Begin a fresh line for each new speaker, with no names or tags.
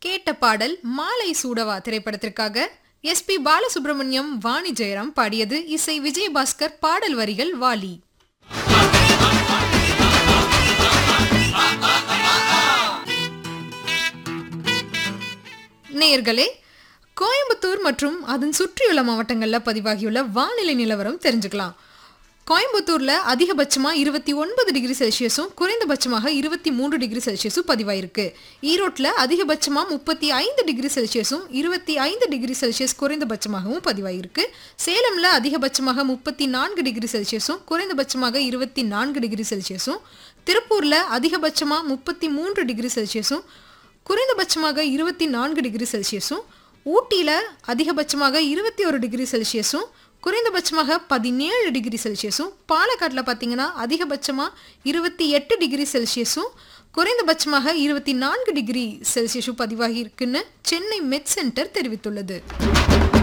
கேட்ட பாடல் மாலை சூடவா திரைப்படத்திற்காக எஸ் பி பாலசுப்ரமணியம் வாணி ஜெயராம் பாடியது இசை விஜயபாஸ்கர் பாடல் வரிகள் வாலி நேயர்களே கோயம்புத்தூர் மற்றும் அதன் சுற்றியுள்ள மாவட்டங்களில் பதிவாகியுள்ள வானிலை நிலவரம் தெரிஞ்சுக்கலாம் கோயம்புத்தூரில் அதிகபட்சமாக இருபத்தி ஒன்பது டிகிரி செல்சியஸும் குறைந்தபட்சமாக இருபத்தி மூன்று டிகிரி செல்சியஸும் பதிவாயிருக்கு ஈரோட்டில் அதிகபட்சமாக முப்பத்தி ஐந்து டிகிரி செல்சியஸும் இருபத்தி ஐந்து டிகிரி செல்சியஸ் குறைந்தபட்சமாகவும் பதிவாயிருக்கு சேலமில் அதிகபட்சமாக முப்பத்தி நான்கு டிகிரி செல்சியஸும் குறைந்தபட்சமாக இருபத்தி நான்கு டிகிரி செல்சியஸும் திருப்பூரில் அதிகபட்சமாக முப்பத்தி மூன்று டிகிரி செல்சியஸும் குறைந்தபட்சமாக இருபத்தி நான்கு டிகிரி செல்சியஸும் ஊட்டியில் அதிகபட்சமாக இருபத்தி ஒரு டிகிரி செல்சியஸும் குறைந்தபட்சமாக பதினேழு டிகிரி செல்சியஸும் பாலக்காட்டில் பார்த்தீங்கன்னா அதிகபட்சமாக இருபத்தி எட்டு டிகிரி செல்சியஸும் குறைந்தபட்சமாக இருபத்தி நான்கு டிகிரி செல்சியஸும் பதிவாகி இருக்குன்னு சென்னை மெட் சென்டர் தெரிவித்துள்ளது